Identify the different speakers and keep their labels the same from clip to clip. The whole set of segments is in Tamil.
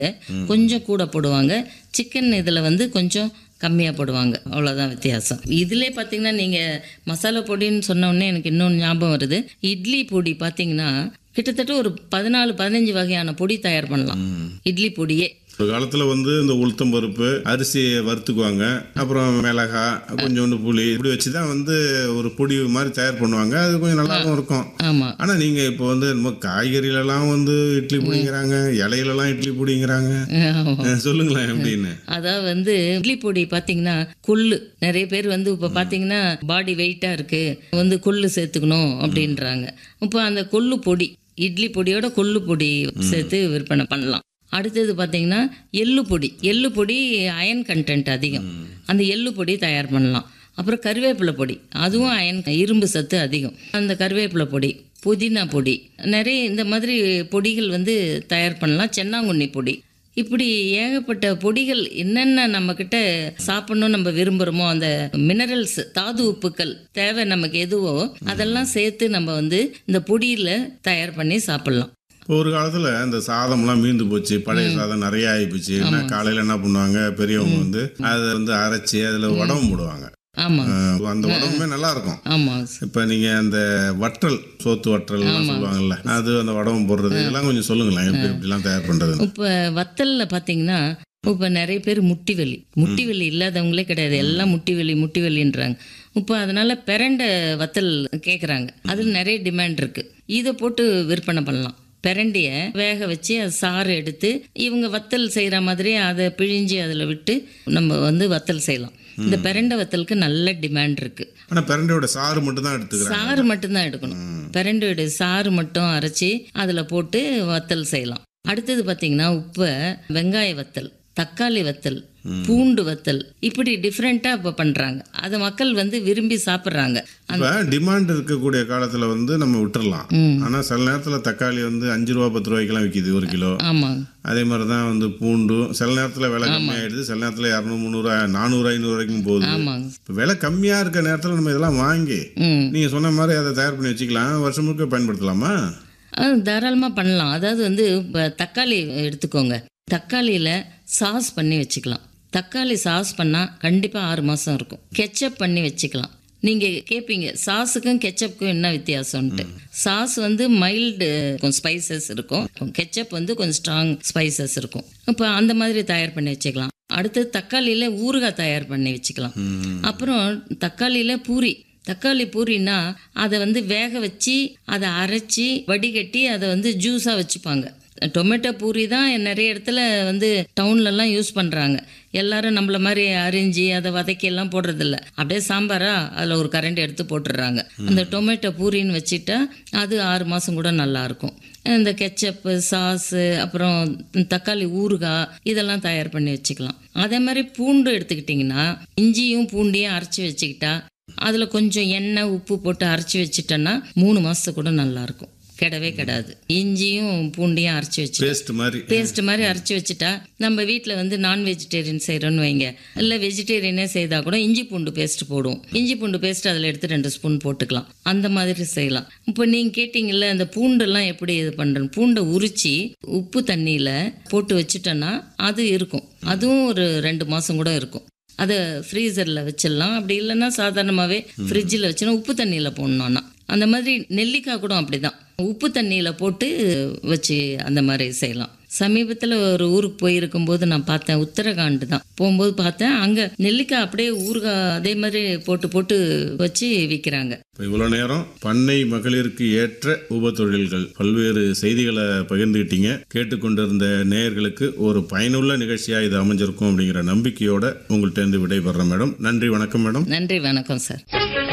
Speaker 1: கொஞ்சம் கூட போடுவாங்க சிக்கன் இதில் வந்து கொஞ்சம் கம்மியாக போடுவாங்க அவ்வளோதான் வித்தியாசம் இதிலே பார்த்தீங்கன்னா நீங்கள் மசாலா பொடின்னு சொன்ன உடனே எனக்கு இன்னொன்று ஞாபகம் வருது இட்லி பொடி பார்த்தீங்கன்னா கிட்டத்தட்ட ஒரு பதினாலு பதினஞ்சு வகையான பொடி தயார் பண்ணலாம் இட்லி பொடியே
Speaker 2: ஒரு காலத்துல வந்து இந்த உளுத்தம் பருப்பு அரிசியை வறுத்துக்குவாங்க அப்புறம் மிளகா கொஞ்சோண்டு புளி இப்படி வச்சு தான் வந்து ஒரு பொடி மாதிரி தயார் பண்ணுவாங்க அது கொஞ்சம் நல்லாவும் இருக்கும்
Speaker 1: ஆமாம்
Speaker 2: ஆனா நீங்க இப்போ வந்து நம்ம காய்கறிலலாம் வந்து இட்லி பொடிங்கிறாங்க இலையிலலாம் இட்லி பொடிங்கிறாங்க அஹ் சொல்லுங்களேன் எப்படின்னு
Speaker 1: அதாவது வந்து இட்லி பொடி பார்த்தீங்கன்னா கொள்ளு நிறைய பேர் வந்து இப்போ பார்த்தீங்கன்னா பாடி வெயிட்டாக இருக்கு வந்து கொள்ளு சேர்த்துக்கணும் அப்படின்றாங்க இப்போ அந்த கொள்ளு பொடி இட்லி பொடியோட கொள்ளு பொடி சேர்த்து விற்பனை பண்ணலாம் அடுத்தது பார்த்தீங்கன்னா எள்ளு பொடி எள்ளு பொடி அயன் கண்டென்ட் அதிகம் அந்த எள்ளு பொடி தயார் பண்ணலாம் அப்புறம் கருவேப்பிலை பொடி அதுவும் அயன் இரும்பு சத்து அதிகம் அந்த கருவேப்பிலை பொடி புதினா பொடி நிறைய இந்த மாதிரி பொடிகள் வந்து தயார் பண்ணலாம் சென்னாங்குண்ணி பொடி இப்படி ஏகப்பட்ட பொடிகள் என்னென்ன நம்மக்கிட்ட சாப்பிடணும் நம்ம விரும்புகிறோமோ அந்த மினரல்ஸ் தாது உப்புக்கள் தேவை நமக்கு எதுவோ அதெல்லாம் சேர்த்து நம்ம வந்து இந்த பொடியில் தயார் பண்ணி சாப்பிட்லாம்
Speaker 2: இப்போ ஒரு காலத்துல இந்த சாதம்லாம் மீந்து போச்சு பழைய சாதம் நிறைய ஆகி போச்சு என்ன காலையில என்ன பண்ணுவாங்க பெரியவங்க வந்து அதை வந்து அரைச்சி அதுல உடம்பு போடுவாங்க
Speaker 1: ஆமாம்
Speaker 2: அஹ் அந்த உடம்புமே நல்லா இருக்கும்
Speaker 1: ஆமாம்
Speaker 2: இப்போ நீங்க அந்த வற்றல் சோத்து வற்றல் சொல்லுவாங்கல்ல அது அந்த உடம்பு போடுறது இதெல்லாம் கொஞ்சம் சொல்லுங்களேன் எப்படி எப்படிலாம் தயார் பண்றது
Speaker 1: இப்போ வத்தலில் பார்த்தீங்கன்னா இப்போ நிறைய பேர் முட்டி வலி முட்டி வலி இல்லாதவங்களே கிடையாது எல்லாம் முட்டி வலி முட்டி வலின்றாங்க இப்போ அதனால பிரண்ட வத்தல் கேட்குறாங்க அதில் நிறைய டிமாண்ட் இருக்கு இதை போட்டு விற்பனை பண்ணலாம் பிரண்டியை வேக வச்சு அது சாறு எடுத்து இவங்க வத்தல் செய்கிற மாதிரி அதை பிழிஞ்சு அதில் விட்டு நம்ம வந்து வத்தல் செய்யலாம் இந்த பிரண்டை வத்தலுக்கு நல்ல டிமாண்ட் இருக்கு
Speaker 2: ஆனா பிரண்டையோட சாறு மட்டும் தான் எடுத்துக்கிறேன்
Speaker 1: சாறு மட்டும்தான் எடுக்கணும் பிரண்டோட சாறு மட்டும் அரைச்சி அதில் போட்டு வத்தல் செய்யலாம் அடுத்தது பார்த்தீங்கன்னா உப்பை வெங்காய வத்தல் தக்காளி வத்தல் பூண்டு வத்தல் இப்படி டிஃப்ரெண்ட்டாக இப்போ பண்ணுறாங்க அதை மக்கள் வந்து விரும்பி சாப்பிட்றாங்க
Speaker 2: இப்போ டிமாண்ட் இருக்கக்கூடிய காலத்துல வந்து நம்ம விட்டுறலாம் ஆனா சில நேரத்துல தக்காளி வந்து அஞ்சு ரூபா பத்து ரூபாய்க்கெல்லாம் விற்கிது ஒரு கிலோ
Speaker 1: ஆமாம்
Speaker 2: அதே மாதிரி தான் வந்து பூண்டும் சில நேரத்தில் விலை கம்மியாயிடுது சில நேரத்தில் இரநூறு முந்நூறு நானூறு ஐநூறு வரைக்கும் போகுது
Speaker 1: ஆமாங்க
Speaker 2: இப்போ விலை கம்மியாக இருக்க நேரத்தில் நம்ம இதெல்லாம் வாங்கி
Speaker 1: ம்
Speaker 2: நீங்கள் சொன்ன மாதிரி அதை தயார் பண்ணி வச்சுக்கலாம் வருஷம் முழுக்க பயன்படுத்தலாமா
Speaker 1: அது தாராளமாக பண்ணலாம் அதாவது வந்து இப்போ தக்காளி எடுத்துக்கோங்க தக்காளியில் சாஸ் பண்ணி வச்சுக்கலாம் தக்காளி சாஸ் பண்ணால் கண்டிப்பாக ஆறு மாதம் இருக்கும் கெச்சப் பண்ணி வச்சுக்கலாம் நீங்கள் கேட்பீங்க சாஸுக்கும் கெச்சப்புக்கும் என்ன வித்தியாசம்ன்ட்டு சாஸ் வந்து மைல்டு ஸ்பைசஸ் இருக்கும் கெச்சப் வந்து கொஞ்சம் ஸ்ட்ராங் ஸ்பைசஸ் இருக்கும் இப்போ அந்த மாதிரி தயார் பண்ணி வச்சுக்கலாம் அடுத்து தக்காளியில் ஊறுகாய் தயார் பண்ணி வச்சுக்கலாம் அப்புறம் தக்காளியில் பூரி தக்காளி பூரின்னா அதை வந்து வேக வச்சு அதை அரைச்சி வடிகட்டி அதை வந்து ஜூஸாக வச்சுப்பாங்க டொமேட்டோ பூரி தான் நிறைய இடத்துல வந்து டவுன்லலாம் யூஸ் பண்ணுறாங்க எல்லாரும் நம்மள மாதிரி அரிஞ்சு அதை வதக்கி எல்லாம் போடுறதில்ல அப்படியே சாம்பாரா அதில் ஒரு கரண்டி எடுத்து போட்டுடுறாங்க அந்த டொமேட்டோ பூரின்னு வச்சுட்டா அது ஆறு மாதம் கூட நல்லாயிருக்கும் இந்த கெச்சப்பு சாஸு அப்புறம் தக்காளி ஊறுகாய் இதெல்லாம் தயார் பண்ணி வச்சுக்கலாம் அதே மாதிரி பூண்டு எடுத்துக்கிட்டிங்கன்னா இஞ்சியும் பூண்டையும் அரைச்சி வச்சுக்கிட்டா அதில் கொஞ்சம் எண்ணெய் உப்பு போட்டு அரைச்சி வச்சுட்டோன்னா மூணு மாதத்துக்கு கூட நல்லாயிருக்கும் கெடவே கெடாது இஞ்சியும் பூண்டையும் அரைச்சி வச்சு
Speaker 2: பேஸ்ட் மாதிரி
Speaker 1: பேஸ்ட் மாதிரி அரைச்சி வச்சுட்டா நம்ம வீட்டில் வந்து நான் வெஜிடேரியன் செய்கிறோன்னு வைங்க இல்லை வெஜிடேரியனே செய்தால் கூட இஞ்சி பூண்டு பேஸ்ட் போடுவோம் இஞ்சி பூண்டு பேஸ்ட் அதில் எடுத்து ரெண்டு ஸ்பூன் போட்டுக்கலாம் அந்த மாதிரி செய்யலாம் இப்போ நீங்கள் கேட்டிங்கல்ல அந்த பூண்டெல்லாம் எப்படி இது பண்ணுறேன் பூண்டை உரிச்சு உப்பு தண்ணியில் போட்டு வச்சுட்டோன்னா அது இருக்கும் அதுவும் ஒரு ரெண்டு மாதம் கூட இருக்கும் அதை ஃப்ரீசரில் வச்சிடலாம் அப்படி இல்லைன்னா சாதாரணமாகவே ஃப்ரிட்ஜில் வச்சுன்னா உப்பு தண்ணியில் போடணும்னா அந்த மாதிரி நெல்லிக்காய் கூட அப்படிதான் உப்பு தண்ணியில் போட்டு வச்சு அந்த மாதிரி செய்யலாம் சமீபத்தில் ஒரு ஊருக்கு போயிருக்கும்போது நான் பார்த்தேன் உத்தரகாண்ட் தான் போகும்போது பார்த்தேன் அங்கே நெல்லிக்காய் அப்படியே ஊறுகாய் அதே மாதிரி போட்டு போட்டு வச்சு விற்கிறாங்க
Speaker 2: இப்போ இவ்வளோ நேரம் பண்ணை மகளிருக்கு ஏற்ற உப தொழில்கள் பல்வேறு செய்திகளை பகிர்ந்துக்கிட்டீங்க கேட்டுக்கொண்டிருந்த நேயர்களுக்கு ஒரு பயனுள்ள நிகழ்ச்சியாக இது அமைஞ்சிருக்கும் அப்படிங்கிற நம்பிக்கையோட உங்கள்கிட்ட இருந்து விடைபெறேன் மேடம் நன்றி வணக்கம் மேடம்
Speaker 1: நன்றி வணக்கம் சார்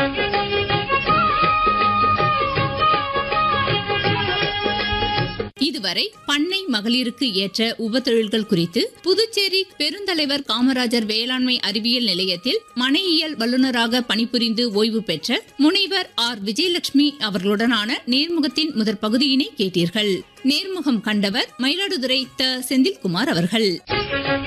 Speaker 3: இதுவரை பண்ணை மகளிருக்கு ஏற்ற உபத்தொழில்கள் குறித்து புதுச்சேரி பெருந்தலைவர் காமராஜர் வேளாண்மை அறிவியல் நிலையத்தில் மனையியல் வல்லுநராக பணிபுரிந்து ஓய்வு பெற்ற முனைவர் ஆர் விஜயலட்சுமி அவர்களுடனான நேர்முகத்தின் முதற் பகுதியினை கேட்டீர்கள் நேர்முகம் கண்டவர் மயிலாடுதுறை த செந்தில்குமார் அவர்கள்